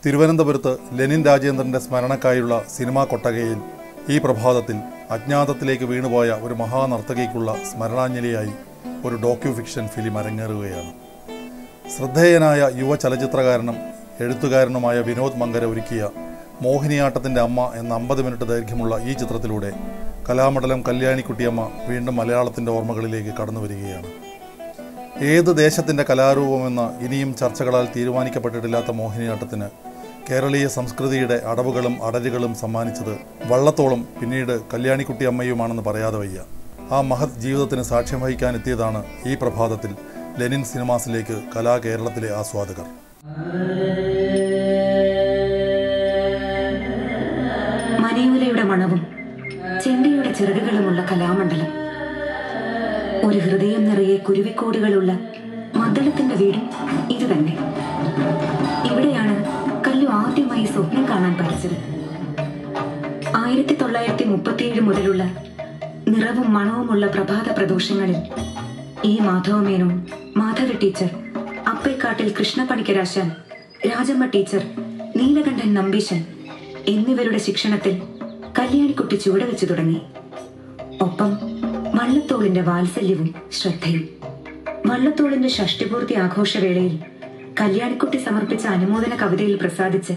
തിരുവനന്തപുരത്ത് Lenin രാജേന്ദ്രന്റെ സ്മരണക്കായുള്ള cinema കൊട്ടകയിൽ ഈ പ്രഭാതത്തിൽ അജ്ഞാതത്തിലേക്ക് വീണുപോയ ഒരു മഹാനർത്തകിക്കുള്ള സ്മരണാഞ്ജലിയായി ഒരു ഡോക്യു ഫിക്ഷൻ ഫിലിം അരങ്ങേറുകയാണ് ശ്രദ്ധേയനായ യുവ ചലച്ചിത്രകാരനും എഴുത്തുകാരനുമായ വിനോദ് മങ്കര ഒരുക്കിയ മോഹിനിയാട്ടത്തിൻ്റെ അമ്മ എന്ന അമ്പത് മിനിറ്റ് ദൈർഘ്യമുള്ള ഈ ചിത്രത്തിലൂടെ കലാമണ്ഡലം കല്യാണിക്കുട്ടിയമ്മ വീണ്ടും മലയാളത്തിൻ്റെ ഓർമ്മകളിലേക്ക് കടന്നു വരികയാണ് ഏത് ദേശത്തിൻ്റെ കലാരൂപമെന്ന ഇനിയും ചർച്ചകളാൽ തീരുമാനിക്കപ്പെട്ടിട്ടില്ലാത്ത മോഹിനിയാട്ടത്തിന് കേരളീയ സംസ്കൃതിയുടെ അടവുകളും അടരുകളും സമ്മാനിച്ചത് വള്ളത്തോളം പിന്നീട് കല്യാണിക്കുട്ടി അമ്മയുമാണെന്ന് പറയാതെ വയ്യ ആ മഹത് ജീവിതത്തിന് സാക്ഷ്യം വഹിക്കാൻ എത്തിയതാണ് ഈ പ്രഭാതത്തിൽ ലെനിൻ സിനിമാസിലേക്ക് കലാകേരളത്തിലെ ആസ്വാദകർ മനയൂലയുടെ മണവും ചെണ്ടിയുടെ ചിറകുകളുമുള്ള കലാമണ്ഡലം ഒരു ഹൃദയം നിറയെ കുരുവിക്കോടുകളുള്ള മദ്ദളത്തിന്റെ വീടും ഇത് തന്നെ ഇവിടെയാണ് കല്ലു ആദ്യമായി സ്വപ്നം കാണാൻ പഠിച്ചത് ആയിരത്തി തൊള്ളായിരത്തി മുപ്പത്തിയേഴ് മുതലുള്ള നിറവും മണവുമുള്ള പ്രഭാത പ്രദോഷങ്ങളിൽ ഈ മാധവമേനോൻ മാധവ ടീച്ചർ അപ്പേക്കാട്ടിൽ കൃഷ്ണപ്പണിക്കരാശാൻ രാജമ്മ ടീച്ചർ നീലകണ്ഠൻ നമ്പീശൻ എന്നിവരുടെ ശിക്ഷണത്തിൽ കല്യാണിക്കുട്ടി ചുവടുവെച്ചു തുടങ്ങി ഒപ്പം വള്ളത്തോളിന്റെ വാത്സല്യവും ശ്രദ്ധയും വള്ളത്തോളിന്റെ ഷഷ്ടിപൂർത്തി ആഘോഷവേളയിൽ കല്യാണിക്കുട്ടി സമർപ്പിച്ച അനുമോദന കവിതയിൽ പ്രസാദിച്ച്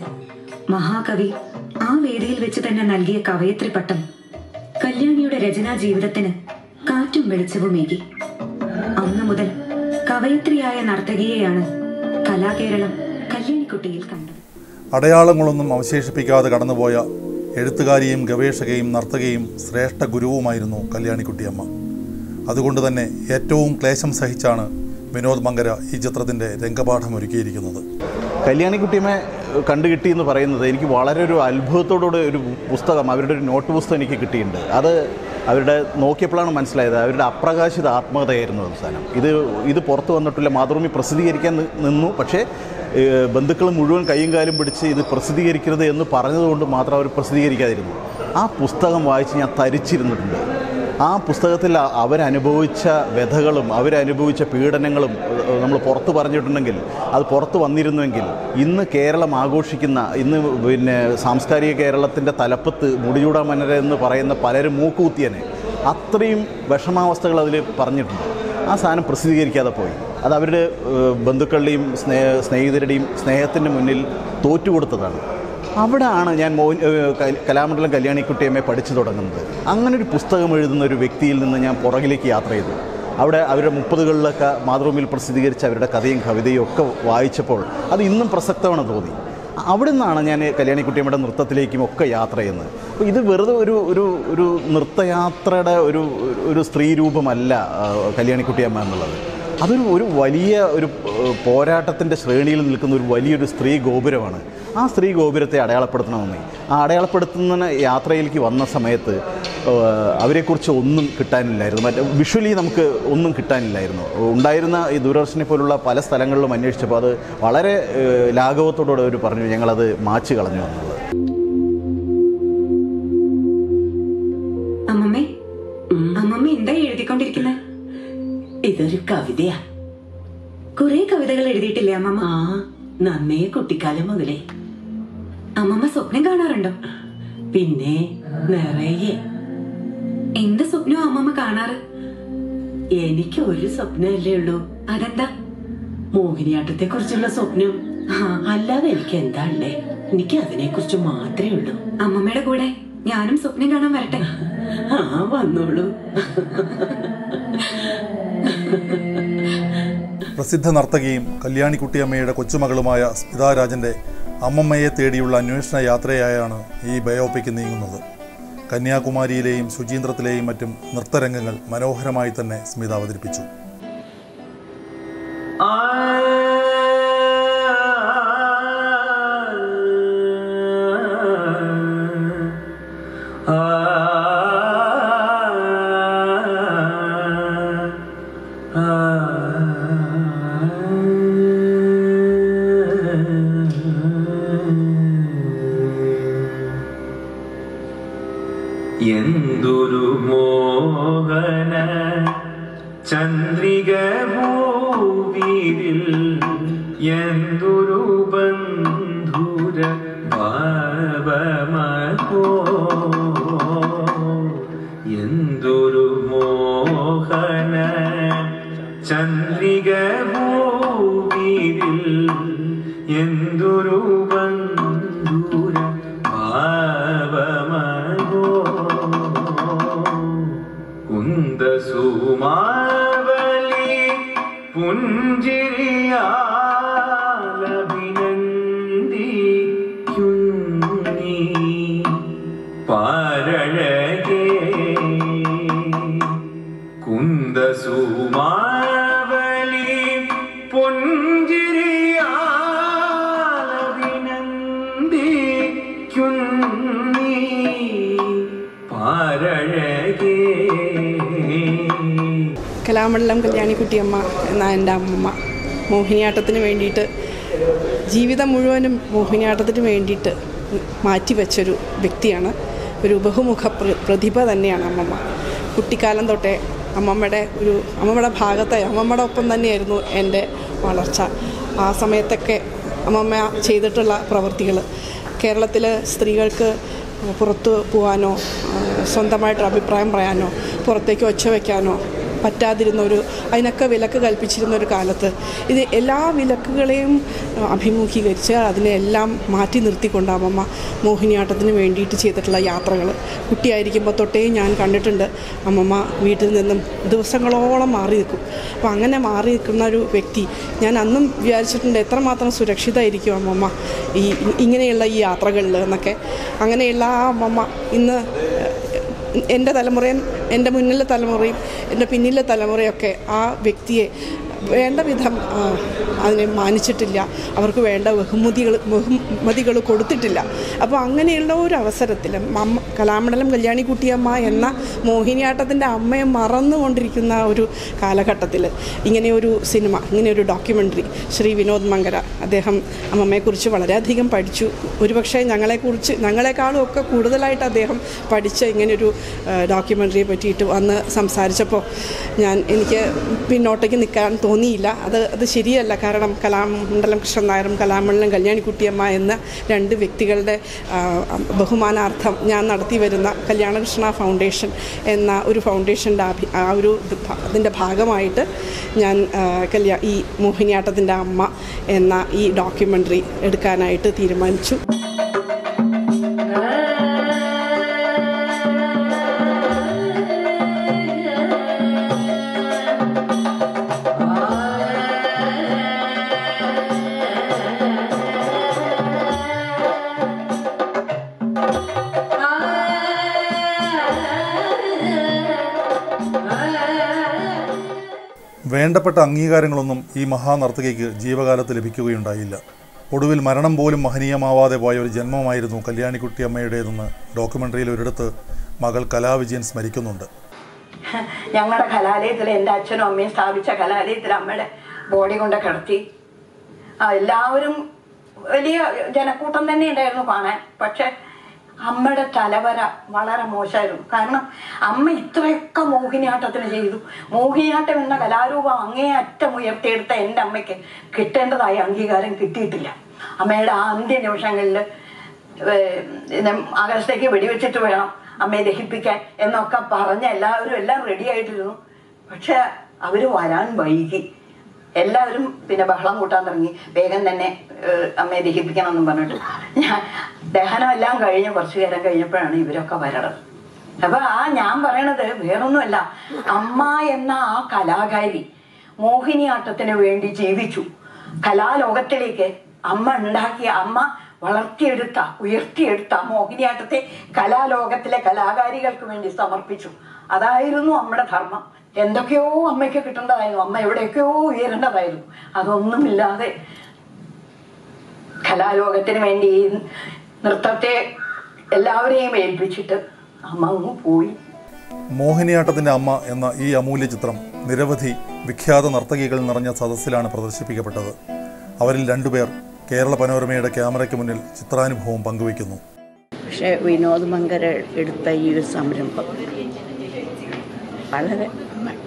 മഹാകവി ആ വേദിയിൽ വെച്ച് തന്നെ നൽകിയ കവയത്രി പട്ടം കല്യാണിയുടെ രചനാ ജീവിതത്തിന് കാറ്റും വെളിച്ചവുമേകി അന്നു മുതൽ കവയത്രിയായ നർത്തകിയെയാണ് കലാകേരളം കല്യാണിക്കുട്ടിയിൽ കണ്ടത് അടയാളങ്ങളൊന്നും അവശേഷിപ്പിക്കാതെ കടന്നുപോയ എഴുത്തുകാരിയും ഗവേഷകയും നർത്തകിയും ശ്രേഷ്ഠ ഗുരുവുമായിരുന്നു കല്യാണിക്കുട്ടിയമ്മ അതുകൊണ്ട് തന്നെ ഏറ്റവും ക്ലേശം സഹിച്ചാണ് വിനോദ് മങ്കര ഈ ചിത്രത്തിൻ്റെ രംഗപാഠം ഒരുക്കിയിരിക്കുന്നത് കല്യാണിക്കുട്ടിയമ്മ കണ്ടുകിട്ടി എന്ന് പറയുന്നത് എനിക്ക് വളരെ ഒരു അത്ഭുതത്തോടുകൂടി ഒരു പുസ്തകം അവരുടെ ഒരു നോട്ട് പുസ്തകം എനിക്ക് കിട്ടിയിട്ടുണ്ട് അത് അവരുടെ നോക്കിയപ്പോഴാണ് മനസ്സിലായത് അവരുടെ അപ്രകാശിത ആത്മകഥയായിരുന്നു അവസാനം ഇത് ഇത് പുറത്തു വന്നിട്ടില്ല മാതൃഭൂമി പ്രസിദ്ധീകരിക്കാൻ നി- നിന്നു പക്ഷേ ഏഹ്, ബന്ധുക്കൾ മുഴുവൻ കൈയും കാലും പിടിച്ച് ഇത് പ്രസിദ്ധീകരിക്കരുത് എന്ന് പറഞ്ഞതുകൊണ്ട് മാത്രം അവർ പ്രസിദ്ധീകരിക്കാതിരുന്നു ആ പുസ്തകം വായിച്ച് ഞാൻ തരിച്ചിരുന്നിട്ടുണ്ട് ആ പുസ്തകത്തിൽ അ- അവരനുഭവിച്ച വ്യഥകളും അവരനുഭവിച്ച പീഡനങ്ങളും ഏഹ്, നമ്മൾ പുറത്ത് പറഞ്ഞിട്ടുണ്ടെങ്കിൽ അത് പുറത്ത് വന്നിരുന്നുവെങ്കിൽ ഇന്ന് കേരളം ആഘോഷിക്കുന്ന ഇന്ന് പിന്നെ സാംസ്കാരിക കേരളത്തിൻ്റെ തലപ്പത്ത് മുടിചൂടാ മനര എന്ന് പറയുന്ന പലരും മൂക്കുകുത്തിയനെ അത്രയും വിഷമാവസ്ഥകൾ അതിൽ പറഞ്ഞിട്ടുണ്ട് ആ സാധനം പ്രസിദ്ധീകരിക്കാതെ പോയി അത് അവരുടെ ഏഹ്, ബന്ധുക്കളുടെയും സ്നേഹ സ്നേഹിതരുടെയും സ്നേഹത്തിൻ്റെ മുന്നിൽ തോറ്റുകൊടുത്തതാണ് അവിടെയാണ് ഞാൻ മോഹൻ ഏഹ് കൽ- കലാമണ്ഡലം കല്യാണിക്കുട്ടിയമ്മയെ പഠിച്ചു തുടങ്ങുന്നത് അങ്ങനെ ഒരു പുസ്തകം എഴുതുന്ന ഒരു വ്യക്തിയിൽ നിന്ന് ഞാൻ പുറകിലേക്ക് യാത്ര ചെയ്തു അവിടെ അവരുടെ മുപ്പതുകളിലൊക്കെ മാതൃഭൂമിയിൽ പ്രസിദ്ധീകരിച്ച അവരുടെ കഥയും കവിതയും ഒക്കെ വായിച്ചപ്പോൾ അത് ഇന്നും പ്രസക്തമാണെന്ന് തോന്നി അവിടെ നിന്നാണ് ഞാൻ കല്യാണിക്കുട്ടിയമ്മയുടെ നൃത്തത്തിലേക്കും ഒക്കെ യാത്ര ചെയ്യുന്നത് അപ്പോൾ ഇത് വെറുതെ ഒരു ഒരു ഒരു നൃത്തയാത്രയുടെ ഒരു ഒരു സ്ത്രീ രൂപമല്ല ആ, കല്യാണിക്കുട്ടിയമ്മ എന്നുള്ളത് അതൊരു ഒരു വലിയ ഒരു ഏഹ്, പോരാട്ടത്തിൻ്റെ ശ്രേണിയിൽ നിൽക്കുന്ന ഒരു വലിയൊരു സ്ത്രീ ഗോപുരമാണ് ആ സ്ത്രീ ഗോപുരത്തെ അടയാളപ്പെടുത്തണമെന്നേ ആ അടയാളപ്പെടുത്തുന്ന യാത്രയിലേക്ക് വന്ന സമയത്ത് ഏഹ്, അവരെക്കുറിച്ച് ഒന്നും കിട്ടാനില്ലായിരുന്നു മറ്റേ വിഷ്വലി നമുക്ക് ഒന്നും കിട്ടാനില്ലായിരുന്നു ഉണ്ടായിരുന്ന ഈ ദൂരദർശനെ പോലുള്ള പല സ്ഥലങ്ങളിലും അന്വേഷിച്ചപ്പോൾ അത് വളരെ ഏഹ്, ലാഘവത്തോടുകൂടെ അവർ പറഞ്ഞു ഞങ്ങളത് മാച്ച് കളഞ്ഞു എന്നുള്ളത് അമ്മമ്മേ അമ്മമ്മ എന്താ എഴുതിക്കൊണ്ടിരിക്കുന്നത് ഇതൊരു കവിതയാ കുറെ കവിതകൾ എഴുതിയിട്ടില്ലേ അമ്മമ്മ ആ നന്നേ കുട്ടിക്കാലം മുതലേ അമ്മമ്മ സ്വപ്നം കാണാറുണ്ടോ പിന്നെ നിറയെ എന്ത് സ്വപ്നവും അമ്മമ്മ കാണാറ് എനിക്ക് ഒരു സ്വപ്നമല്ലേ ഉള്ളൂ അതെന്താ മോഹിനിയാട്ടത്തെ കുറിച്ചുള്ള സ്വപ്നം അല്ലാതെ എനിക്ക് എന്താ ഉള്ളേ എനിക്ക് അതിനെ കുറിച്ച് മാത്രമേ ഉള്ളൂ അമ്മമ്മയുടെ കൂടെ ഞാനും സ്വപ്നം കാണാൻ വരട്ടെ ആ വന്നോളൂ പ്രസിദ്ധ നർത്തകിയും കല്യാണിക്കുട്ടിയമ്മയുടെ കൊച്ചുമകളുമായ സ്മിതാ രാജൻ്റെ അമ്മമ്മയെ തേടിയുള്ള അന്വേഷണ യാത്രയായാണ് ഈ ബയോപിക് നീങ്ങുന്നത് കന്യാകുമാരിയിലെയും ശുചീന്ദ്രത്തിലെയും മറ്റും നൃത്തരംഗങ്ങൾ മനോഹരമായി തന്നെ സ്മിത അവതരിപ്പിച്ചു എന്തൊരു മോഹന ചന്ദ്രിക ഭൂവിരിൽ എന്തൊരു ബന്ധുര ഭാവമോ എന്തൊരു മോഹന ചന്ദ്രിക ഭൂവിരിൽ എന്തൊരു ബന്ധുര ഭാവമോ കുന്ദസുമാവലി പുഞ്ചിരിയാലഭിനന്ദിക്കുന്നീ പാരഴകേ കുന്ദസുമാവലി പുഞ്ചിരിയാലഭിനന്ദിക്കുന്നീ പാരഴകേ കലാമണ്ഡലം കല്യാണിക്കുട്ടിയമ്മ എന്ന എൻ്റെ അമ്മമ്മ മോഹിനിയാട്ടത്തിന് വേണ്ടിയിട്ട് ജീവിതം മുഴുവനും മോഹിനിയാട്ടത്തിന് വേണ്ടിയിട്ട് മാറ്റിവെച്ചൊരു വ്യക്തിയാണ് ഒരു ബഹുമുഖ പ്ര- പ്രതിഭ തന്നെയാണ് അമ്മമ്മ കുട്ടിക്കാലം തൊട്ടേ അമ്മമ്മയുടെ ഒരു അമ്മമ്മയുടെ ഭാഗത്തെ അമ്മമ്മയുടെ ഒപ്പം തന്നെയായിരുന്നു എൻ്റെ വളർച്ച ആ സമയത്തൊക്കെ അമ്മമ്മ ചെയ്തിട്ടുള്ള പ്രവൃത്തികൾ കേരളത്തിൽ സ്ത്രീകൾക്ക് പുറത്ത് പോകാനോ ആ, സ്വന്തമായിട്ടൊരു അഭിപ്രായം പറയാനോ പുറത്തേക്ക് ഒച്ച വയ്ക്കാനോ പറ്റാതിരുന്ന ഒരു അതിനൊക്കെ വിലക്ക് കൽപ്പിച്ചിരുന്ന ഒരു കാലത്ത് ഇത് എല്ലാ വിലക്കുകളെയും ആ, അഭിമുഖീകരിച്ച് അതിനെല്ലാം മാറ്റി നിർത്തിക്കൊണ്ട് അമ്മമ്മ മോഹിനിയാട്ടത്തിന് വേണ്ടിയിട്ട് ചെയ്തിട്ടുള്ള യാത്രകൾ കുട്ടിയായിരിക്കുമ്പോൾ തൊട്ടേ ഞാൻ കണ്ടിട്ടുണ്ട് അമ്മമ്മ വീട്ടിൽ നിന്നും ദിവസങ്ങളോളം മാറി നിൽക്കും അപ്പോൾ അങ്ങനെ മാറി നിൽക്കുന്ന ഒരു വ്യക്തി ഞാൻ അന്നും വിചാരിച്ചിട്ടുണ്ട് എത്രമാത്രം സുരക്ഷിതമായിരിക്കും അമ്മമ്മ ഈ ഇങ്ങനെയുള്ള ഈ യാത്രകളിൽ എന്നൊക്കെ അങ്ങനെയുള്ള ആ അമ്മമ്മ ഇന്ന് എൻ്റെ തലമുറയും എൻ്റെ മുന്നിലെ തലമുറയും എൻ്റെ പിന്നിലെ തലമുറയൊക്കെ ആ വ്യക്തിയെ വേണ്ട വിധം ആ, അതിനെ മാനിച്ചിട്ടില്ല അവർക്ക് വേണ്ട ബഹുമതികൾ ബഹുമതികൾ കൊടുത്തിട്ടില്ല അപ്പോൾ അങ്ങനെയുള്ള ഒരു അവസരത്തിൽ അമ്മ കലാമണ്ഡലം കല്യാണിക്കുട്ടിയമ്മ എന്ന മോഹിനിയാട്ടത്തിൻ്റെ അമ്മയെ മറന്നുകൊണ്ടിരിക്കുന്ന ഒരു കാലഘട്ടത്തിൽ ഇങ്ങനെ ഒരു സിനിമ ഇങ്ങനെ ഒരു ഡോക്യുമെൻ്ററി ശ്രീ വിനോദ് മങ്കര അദ്ദേഹം അമ്മമ്മയെക്കുറിച്ച് വളരെയധികം പഠിച്ചു ഒരുപക്ഷെ ഞങ്ങളെക്കുറിച്ച് ഞങ്ങളെക്കാളും ഒക്കെ കൂടുതലായിട്ട് അദ്ദേഹം പഠിച്ച ഇങ്ങനെയൊരു ഡോക്യുമെൻ്ററിയെ പറ്റിയിട്ട് വന്ന് സംസാരിച്ചപ്പോൾ ഞാൻ എനിക്ക് പിന്നോട്ടേക്ക് നിൽക്കാൻ തോന്നിയില്ല അത് അത് ശരിയല്ല കാരണം കലാമണ്ഡലം കൃഷ്ണൻ നായരും കലാമണ്ഡലം കല്യാണിക്കുട്ടിയമ്മ എന്ന രണ്ട് വ്യക്തികളുടെ ആ, ബഹുമാനാർത്ഥം ഞാൻ നടത്തി വരുന്ന കല്യാണകൃഷ്ണ ഫൗണ്ടേഷൻ എന്ന ഒരു ഫൗണ്ടേഷൻ്റെ അഭി ആ ഒരു ഇത് ഭ- അതിൻ്റെ ഭാഗമായിട്ട് ഞാൻ ആ, കല്യാ ഈ മോഹിനിയാട്ടത്തിൻ്റെ അമ്മ എന്ന ഈ ഡോക്യുമെൻ്ററി എടുക്കാനായിട്ട് തീരുമാനിച്ചു വേണ്ടപ്പെട്ട അംഗീകാരങ്ങളൊന്നും ഈ മഹാനർത്തകിക്ക് ജീവകാലത്ത് ലഭിക്കുകയുണ്ടായില്ല ഒടുവിൽ മരണം പോലും മഹനീയമാവാതെ പോയ ഒരു ജന്മമായിരുന്നു കല്യാണിക്കുട്ടി അമ്മയുടേതെന്ന് ഡോക്യുമെൻ്ററിയിൽ ഒരിടത്ത് മകൾ കലാവിജയൻ സ്മരിക്കുന്നുണ്ട് ഞങ്ങളുടെ കലാലയത്തിൽ എൻ്റെ അച്ഛനും അമ്മയും സ്ഥാപിച്ച കലാലയത്തിൽ അമ്മയുടെ ബോഡി കൊണ്ട് കിടത്തി ആ, എല്ലാവരും വലിയ ജനക്കൂട്ടം തന്നെ ഉണ്ടായിരുന്നു കാണാൻ പക്ഷെ അമ്മയുടെ തലവര വളരെ മോശമായിരുന്നു കാരണം അമ്മ ഇത്രയൊക്കെ മോഹിനിയാട്ടത്തിന് ചെയ്തു മോഹിനിയാട്ടം എന്ന കലാരൂപം അങ്ങേ അറ്റം ഉയർത്തിയെടുത്ത എൻ്റെ അമ്മയ്ക്ക് കിട്ടേണ്ടതായ അംഗീകാരം കിട്ടിയിട്ടില്ല അമ്മയുടെ ആ അന്ത്യ നിമിഷങ്ങളിൽ ആകാശത്തേക്ക് വെടിവെച്ചിട്ട് വേണം അമ്മയെ ദഹിപ്പിക്കാൻ എന്നൊക്കെ പറഞ്ഞ് എല്ലാവരും എല്ലാം റെഡി ആയിട്ടിരുന്നു പക്ഷെ അവര് വരാൻ വൈകി എല്ലാവരും പിന്നെ ബഹളം കൂട്ടാൻ തുടങ്ങി വേഗം തന്നെ ഏഹ്, അമ്മയെ ദഹിപ്പിക്കണം എന്നും പറഞ്ഞിട്ട് ഞാൻ ദഹനം എല്ലാം കഴിഞ്ഞ് കുറച്ചു നേരം കഴിഞ്ഞപ്പോഴാണ് ഇവരൊക്കെ വരണത് അപ്പൊ ആ ഞാൻ പറയണത് വേറൊന്നുമല്ല അമ്മ എന്ന ആ കലാകാരി മോഹിനിയാട്ടത്തിന് വേണ്ടി ജീവിച്ചു കലാലോകത്തിലേക്ക് അമ്മ ഉണ്ടാക്കിയ അമ്മ വളർത്തിയെടുത്ത ഉയർത്തിയെടുത്ത മോഹിനിയാട്ടത്തെ കലാലോകത്തിലെ കലാകാരികൾക്ക് വേണ്ടി സമർപ്പിച്ചു അതായിരുന്നു അമ്മയുടെ ധർമ്മം എന്തൊക്കെയോ അമ്മയ്ക്ക് കിട്ടേണ്ടതായിരുന്നു അമ്മ എവിടെയൊക്കെയോ ഉയരേണ്ടതായിരുന്നു അതൊന്നുമില്ലാതെ കലാലോകത്തിന് വേണ്ടി ഈ നൃത്തത്തെ എല്ലാവരെയും ഏൽപ്പിച്ചിട്ട് അമ്മ അങ്ങ് പോയി മോഹിനിയാട്ടത്തിൻ്റെ അമ്മ എന്ന ഈ അമൂല്യ ചിത്രം നിരവധി വിഖ്യാത നർത്തകികൾ നിറഞ്ഞ സദസ്സിലാണ് പ്രദർശിപ്പിക്കപ്പെട്ടത് അവരിൽ രണ്ടുപേർ കേരള പനോരമയുടെ ക്യാമറയ്ക്ക് മുന്നിൽ ചിത്രാനുഭവം പങ്കുവയ്ക്കുന്നു പക്ഷേ വിനോദ് മങ്കര എടുത്ത ഈ ഒരു സംരംഭം വളരെ നന്നായി.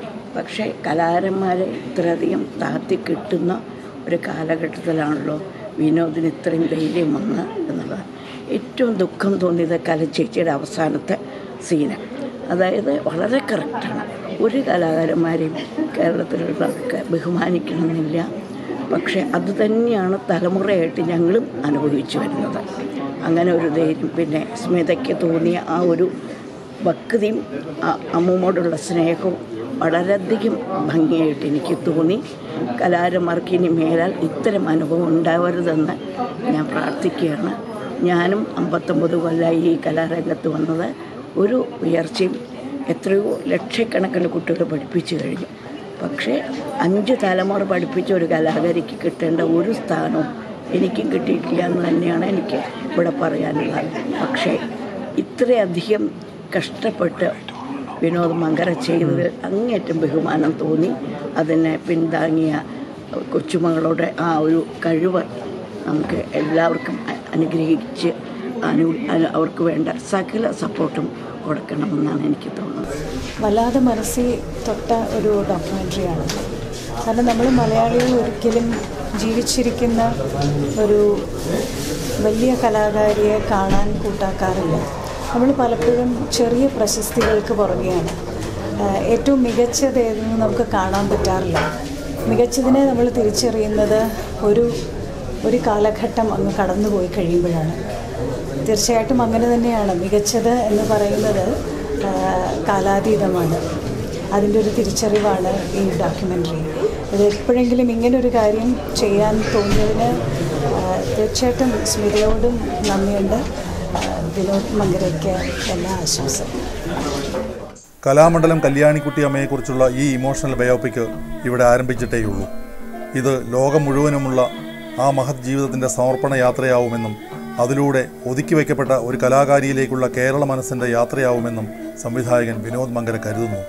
പക്ഷേ കലാകാരന്മാരെ ഇത്രയധികം താത്തി കിട്ടുന്ന ഒരു കാലഘട്ടത്തിലാണല്ലോ വിനോദിന് ഇത്രയും ധൈര്യം വന്ന് എന്നുള്ളത് ഏറ്റവും ദുഃഖം തോന്നിയത് കലച്ചേച്ചിയുടെ അവസാനത്തെ സീന് അതായത് വളരെ കറക്റ്റാണ് ഒരു കലാകാരന്മാരെയും കേരളത്തിലുള്ളവർക്ക് ബഹുമാനിക്കണമെന്നില്ല പക്ഷേ അത് തന്നെയാണ് തലമുറയായിട്ട് ഞങ്ങളും അനുഭവിച്ചു വരുന്നത് അങ്ങനെ ഒരു ധൈര്യം പിന്നെ സ്മിതയ്ക്ക് തോന്നിയ ആ ഒരു ഭക്തിയും ആ അമ്മൂമ്മോടുള്ള സ്നേഹവും വളരെയധികം ഭംഗിയായിട്ട് എനിക്ക് തോന്നി കലാകാരന്മാർക്ക് ഇനി മേലാൽ ഇത്തരം അനുഭവം ഉണ്ടാവരുതെന്ന് ഞാൻ പ്രാർത്ഥിക്കുകയാണ് ഞാനും അമ്പത്തൊമ്പത് കൊല്ലമായി ഈ കലാരംഗത്ത് വന്നത് ഒരു ഉയർച്ചയും എത്രയോ ലക്ഷക്കണക്കിന് കുട്ടികളെ പഠിപ്പിച്ചു കഴിഞ്ഞു പക്ഷേ അഞ്ച് തലമുറ പഠിപ്പിച്ച ഒരു കലാകാരിക്ക് കിട്ടേണ്ട ഒരു സ്ഥാനവും എനിക്കും കിട്ടിയിട്ടില്ല എന്ന് തന്നെയാണ് എനിക്ക് ഇവിടെ പറയാനുള്ളത് പക്ഷേ ഇത്രയധികം കഷ്ടപ്പെട്ട് വിനോദ് മങ്കര ചെയ്തതിൽ അങ്ങേറ്റം ബഹുമാനം തോന്നി അതിനെ പിന്താങ്ങിയ കൊച്ചുമകളുടെ ആ ഒരു കഴിവ് നമുക്ക് എല്ലാവർക്കും അ- അനുഗ്രഹിച്ച് അനു അ- അവർക്ക് വേണ്ട സകല സപ്പോർട്ടും കൊടുക്കണമെന്നാണ് എനിക്ക് തോന്നുന്നത് വല്ലാതെ മനസ്സിൽ തൊട്ട ഒരു ഡോക്യുമെൻ്ററിയാണ് കാരണം നമ്മൾ മലയാളികൾ ഒരിക്കലും ജീവിച്ചിരിക്കുന്ന ഒരു വലിയ കലാകാരിയെ കാണാൻ കൂട്ടാക്കാറില്ല നമ്മൾ പലപ്പോഴും ചെറിയ പ്രശസ്തികൾക്ക് പുറകെയാണ് ആഹ് ഏറ്റവും മികച്ചത് ഏതെന്ന് നമുക്ക് കാണാൻ പറ്റാറില്ല മികച്ചതിനെ നമ്മൾ തിരിച്ചറിയുന്നത് ഒരു ഒരു കാലഘട്ടം അങ്ങ് കടന്നുപോയി കഴിയുമ്പോഴാണ് തീർച്ചയായിട്ടും അങ്ങനെ തന്നെയാണ് മികച്ചത് എന്ന് പറയുന്നത് ആ, കാലാതീതമാണ് അതിൻ്റെ ഒരു തിരിച്ചറിവാണ് ഈ ഡോക്യുമെൻ്ററി ഇത് എപ്പോഴെങ്കിലും ഇങ്ങനൊരു കാര്യം ചെയ്യാൻ തോന്നിയതിന് ആ, തീർച്ചയായിട്ടും സ്മിതയോടും നന്ദിയുണ്ട് ആ, വിനോദ് മങ്കരയ്ക്ക് എല്ലാ ആശംസകളും കലാമണ്ഡലം കല്യാണിക്കുട്ടി അമ്മയെക്കുറിച്ചുള്ള ഈ ഇമോഷണൽ ബയോപിക് ഇവിടെ ആരംഭിച്ചിട്ടേയുള്ളൂ ഇത് ലോകം മുഴുവനുമുള്ള ആ മഹത് ജീവിതത്തിൻ്റെ സമർപ്പണ യാത്രയാവുമെന്നും അതിലൂടെ ഒതുക്കി വയ്ക്കപ്പെട്ട ഒരു കലാകാരിയിലേക്കുള്ള കേരള മനസ്സിൻ്റെ യാത്രയാവുമെന്നും സംവിധായകൻ വിനോദ് മങ്കര കരുതുന്നു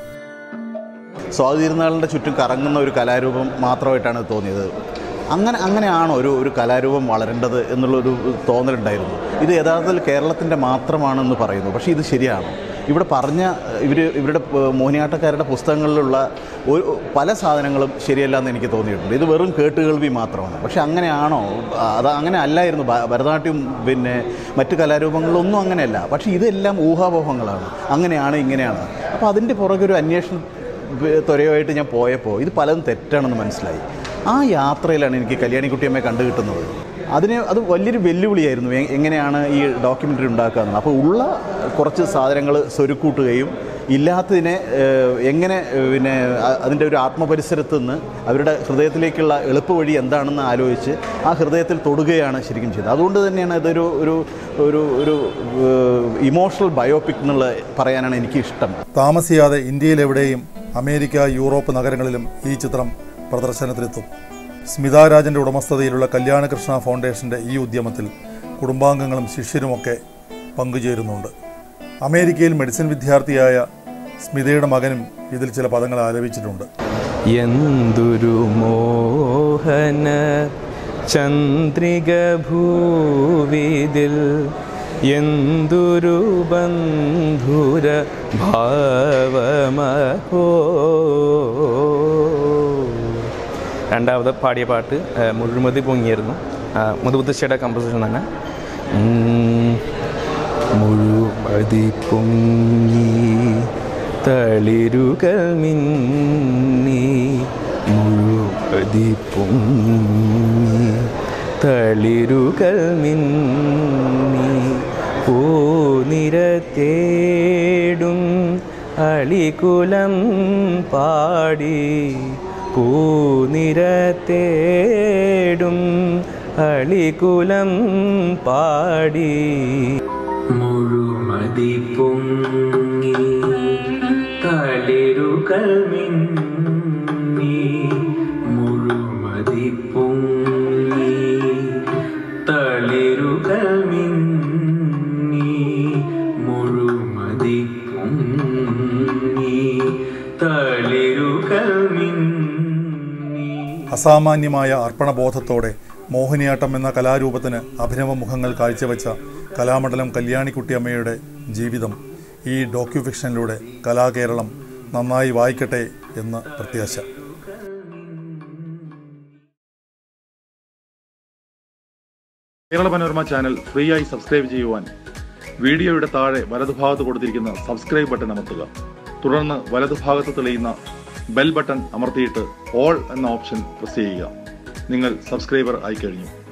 സ്വാതിരുന്നാളിൻ്റെ ചുറ്റും കറങ്ങുന്ന ഒരു കലാരൂപം മാത്രമായിട്ടാണ് ഇത് തോന്നിയത് അങ്ങനെ അങ്ങനെയാണോ ഒരു ഒരു കലാരൂപം വളരേണ്ടത് എന്നുള്ളൊരു തോന്നലുണ്ടായിരുന്നു ഇത് യഥാർത്ഥത്തിൽ കേരളത്തിൻ്റെ മാത്രമാണെന്ന് പറയുന്നു പക്ഷേ ഇത് ശരിയാണ് ഇവിടെ പറഞ്ഞ ഇവർ ഇവരുടെ പ- മോഹിനിയാട്ടക്കാരുടെ പുസ്തകങ്ങളിലുള്ള ഒരു പല സാധനങ്ങളും ശരിയല്ല എന്ന് എനിക്ക് തോന്നിയിട്ടുണ്ട് ഇത് വെറും കേട്ടുകേൾവി മാത്രമാണ് പക്ഷെ അങ്ങനെയാണോ അത് അങ്ങനെ അല്ലായിരുന്നു ഭ- ഭരതനാട്യം പിന്നെ മറ്റു കലാരൂപങ്ങളിലൊന്നും അങ്ങനെയല്ല പക്ഷേ ഇതെല്ലാം ഊഹാപോഹങ്ങളാണ് അങ്ങനെയാണ് ഇങ്ങനെയാണ് അപ്പോൾ അതിൻ്റെ പുറകെ ഒരു അന്വേഷണം ത്വരയുമായിട്ട് ഞാൻ പോയപ്പോൾ ഇത് പലതും തെറ്റാണെന്ന് മനസ്സിലായി ആ യാത്രയിലാണ് എനിക്ക് കല്യാണിക്കുട്ടിയമ്മയെ കണ്ടു കിട്ടുന്നത് അതിന് അത് വലിയൊരു വെല്ലുവിളിയായിരുന്നു എ- എങ്ങനെയാണ് ഈ ഡോക്യുമെൻ്ററി ഉണ്ടാക്കുക എന്നുള്ളത് അപ്പോൾ ഉള്ള കുറച്ച് സാധനങ്ങൾ സ്വരുക്കൂട്ടുകയും ഇല്ലാത്തതിനെ ഏഹ്, എങ്ങനെ ഏഹ്, പിന്നെ അ- അതിൻ്റെ ഒരു ആത്മപരിസരത്ത് നിന്ന് അവരുടെ ഹൃദയത്തിലേക്കുള്ള എളുപ്പവഴി എന്താണെന്ന് ആലോചിച്ച് ആ ഹൃദയത്തിൽ തൊടുകയാണ് ശരിക്കും ചെയ്തത് അതുകൊണ്ട് തന്നെയാണ് ഇതൊരു ഒരു ഒരു ഒരു ഇമോഷണൽ ബയോപിക് എന്നുള്ള പറയാനാണ് എനിക്ക് ഇഷ്ടം താമസിയാതെ ഇന്ത്യയിലെവിടെയും അമേരിക്ക യൂറോപ്പ് നഗരങ്ങളിലും ഈ ചിത്രം പ്രദർശനത്തിലെത്തും സ്മിതാ രാജൻ്റെ ഉടമസ്ഥതയിലുള്ള കല്യാണകൃഷ്ണ ഫൗണ്ടേഷൻ്റെ ഈ ഉദ്യമത്തിൽ കുടുംബാംഗങ്ങളും ശിഷ്യരുമൊക്കെ പങ്കുചേരുന്നുണ്ട് അമേരിക്കയിൽ മെഡിസിൻ വിദ്യാർത്ഥിയായ സ്മിതയുടെ മകനും ഇതിൽ ചില പദങ്ങൾ ആലപിച്ചിട്ടുണ്ട് എന്തൊരു മോഹന ചന്ദ്രിക ഭൂവിതിൽ എന്തൊരു ബന്ധുര ഭാവമഹോ രണ്ടാമത് പാടിയ പാട്ട് ആ, മുഴുമതി പൊങ്ങിയായിരുന്നു ആ, മുതുമുത്തശ്ശിയുടെ കമ്പോസിഷൻ തന്നെ ഉം. മുഴുമതി പൊങ്ങി തളിരുകൾ മിന്നി മുഴുമതി പൊങ്ങി തളിരുകൾ മിന്നി പൂനിരത്തേടും അളികുലം പാടി പൂനിരത്തേടും അളികുലം പാടി മുഴുമതി പൊങ്ങി തളിരുകൾ മിന്നി മുഴുമതി പൊങ്ങി തളിരുകൾ മിന്നി മുഴുമതി പൊങ്ങി തളിരുകൾ മിന്നി അസാമാന്യമായ അർപ്പണബോധത്തോടെ മോഹിനിയാട്ടം എന്ന കലാരൂപത്തിന് അഭിനവ മുഖങ്ങൾ കാഴ്ചവെച്ച കലാമണ്ഡലം കല്യാണിക്കുട്ടിയമ്മയുടെ ജീവിതം ഈ ഡോക്യുഫിക്ഷനിലൂടെ കലാകേരളം നന്നായി വായിക്കട്ടെ എന്ന് പ്രത്യാശ കേരള മനോരമ ചാനൽ ഫ്രീ ആയി സബ്സ്ക്രൈബ് ചെയ്യുവാൻ വീഡിയോയുടെ താഴെ വലതുഭാഗത്ത് കൊടുത്തിരിക്കുന്ന സബ്സ്ക്രൈബ് ബട്ടൺ അമർത്തുക തുടർന്ന് വലതുഭാഗത്ത് തെളിയുന്ന ബെൽ ബട്ടൺ അമർത്തിയിട്ട് ഓൾ എന്ന ഓപ്ഷൻ പ്രസ് ചെയ്യുക നിങ്ങൾ സബ്സ്ക്രൈബർ ആയി കഴിഞ്ഞു